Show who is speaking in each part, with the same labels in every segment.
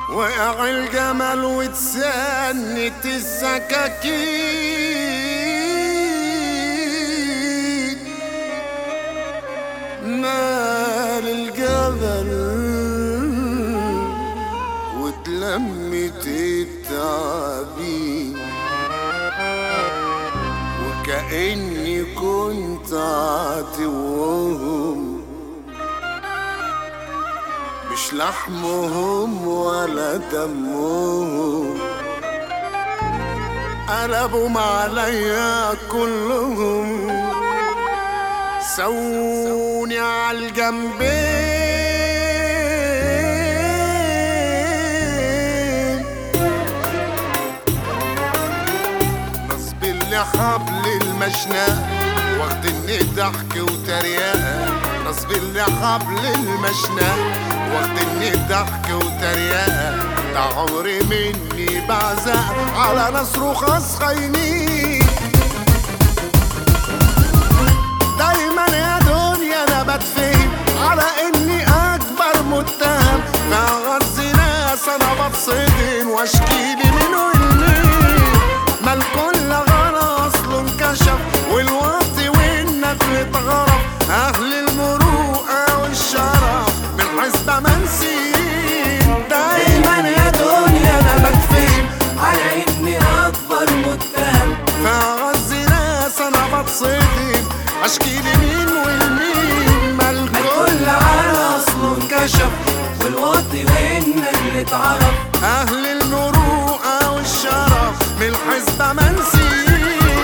Speaker 1: وقع الجمل واتسنت السكاكين مال الجبل واتلمت التعابين وكأني كنت عاتوهم مش لحمهم ولا دمهم قلبوا عليا كلهم سوني على الجنبين نصب اللي حبل المشنقة واخدني ضحك وتريقة نصب اللي حبل المشنقة واخدني ضحك وتريقة ده عمري مني بعزق على ناس رخاص خاينين دايما يا دنيا انا بتفهم على اني اكبر متهم فغز ناس انا بتصدم واشكيلي من والمين ما الكل غلا اصله انكشف والوقت والنفل اتغرف اهل المروءه والشرف من حسبه منسيين دايما يا دنيا انا بتفهم
Speaker 2: على اني اكبر متهم
Speaker 1: فغز ناس انا بتصدم اشكيلي مين والمين ما
Speaker 2: كل
Speaker 1: الكل
Speaker 2: على اصله انكشف والوطي والنجل اتعرف
Speaker 1: اهل المروءه والشرف من الحسبه منسيين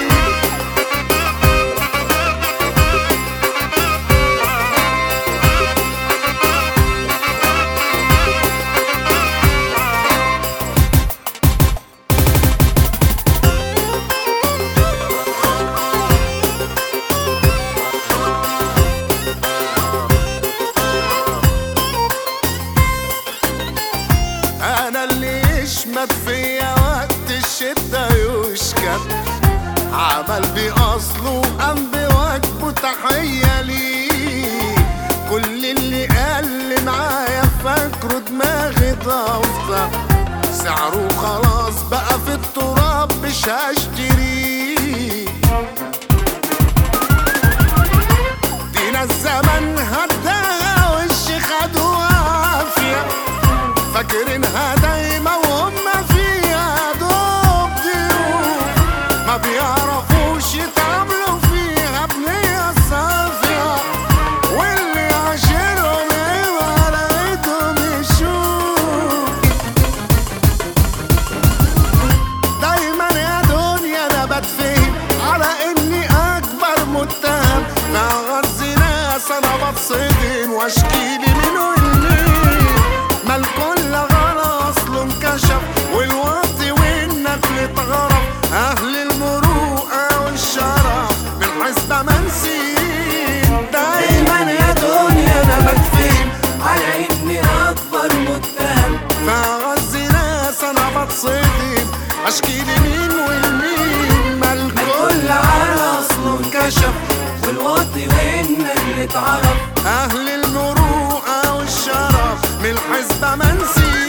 Speaker 1: انا اللي يشمت فيا وقت الشدة يشكت عمل بأصله قام بواجبه تحية ليه كل اللي قال لي معايا فاكره دماغي ضفة سعره خلاص بقى في التراب مش هشتريه دينا الزمن هداها وش خدوها عافية فاكرينها دايما وهم فيها دوب ضيوف ما بيعرفوش يتعاملوا فيها بنية صافية واللي عاشرهم يبقى لقيتهم يشوف دايما يا دنيا انا بتفهم على اني اكبر متهم مع غز ناس انا بتصدم واشكيلي من والمين ما الكل غلا اصله انكشف والوقت والنفل اتغرف اهل المروءه والشرف من حسبه منسيين دايما يا دنيا انا بتفهم
Speaker 2: على اني اكبر متهم
Speaker 1: فغز ناس انا بتصدم اشكيلي مين والمين ما
Speaker 2: كل
Speaker 1: الكل
Speaker 2: على اصله انكشف والوطي والنجل اتعرف
Speaker 1: اهل المروءه والشرف من الحسبه منسي